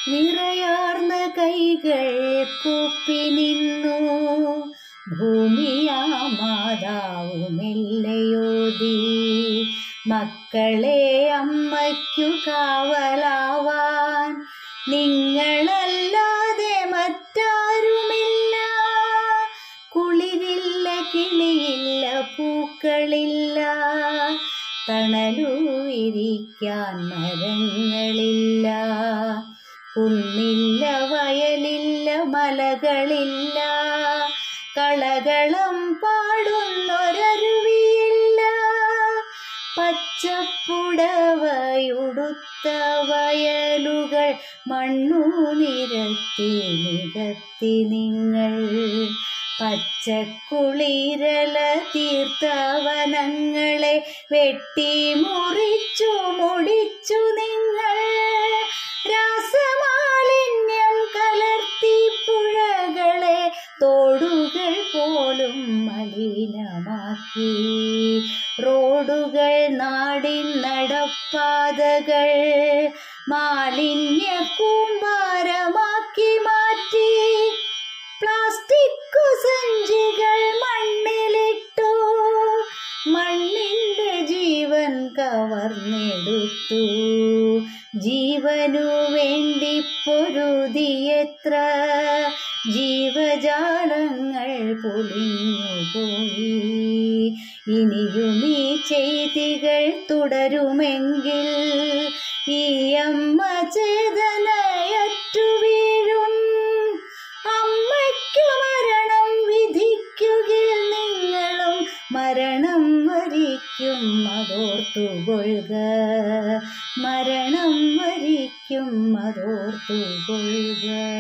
നിറയാർന്ന കൈകൾ കൂപ്പി നിന്നു ഭൂമിയാ മാതാവ് മെല്ലയോതി മക്കളെ അമ്മയ്ക്കു കാവലാവാൻ നിങ്ങളല്ലാതെ മറ്റാരുമില്ല കുളിരില്ല കിളിയില്ല പൂക്കളില്ല തണലു ഇരിക്കാൻ മരങ്ങളില്ല കുന്നില്ല വയലില്ല മലകളില്ല കളകളം പാടുന്നൊരരുവിയില്ല പച്ചപ്പുടവയുടുത്ത വയലുകൾ മണ്ണു നിരത്തി നികത്തി നിങ്ങൾ പച്ചക്കുളിരല തീർത്ഥവനങ്ങളെ വെട്ടി മുറിച്ചു മുടിച്ചു നിങ്ങൾ രാസമാലിന്യം കലർത്തി പുഴകളെ തോടുകൾ പോലും മലിനമാക്കി റോഡുകൾ നാടിൻ നടപ്പാതകൾ മാലിന്യ കൂമ്പാരമാക്കി മാറ്റി പ്ലാസ്റ്റിക് സഞ്ചികൾ മണ്ണിലിട്ടു മണ്ണിന്റെ ജീവൻ കവർന്നെടുത്തു ജീവനു വേണ്ടി പൊരുതിയെത്ര ജീവജാലങ്ങൾ പൊളിഞ്ഞുപോയി ഇനിയും ഈ ചെയ്തികൾ തുടരുമെങ്കിൽ ഈ അമ്മ ചേതനയറ്റു വീഴും അമ്മയ്ക്കു മരണം വിധിക്കുകിൽ നിങ്ങളും മരണം വരിക്കും അതോർത്തുകൊള്ളുക മരണം വരിക്കും അതോർത്തുകൊള്ളുക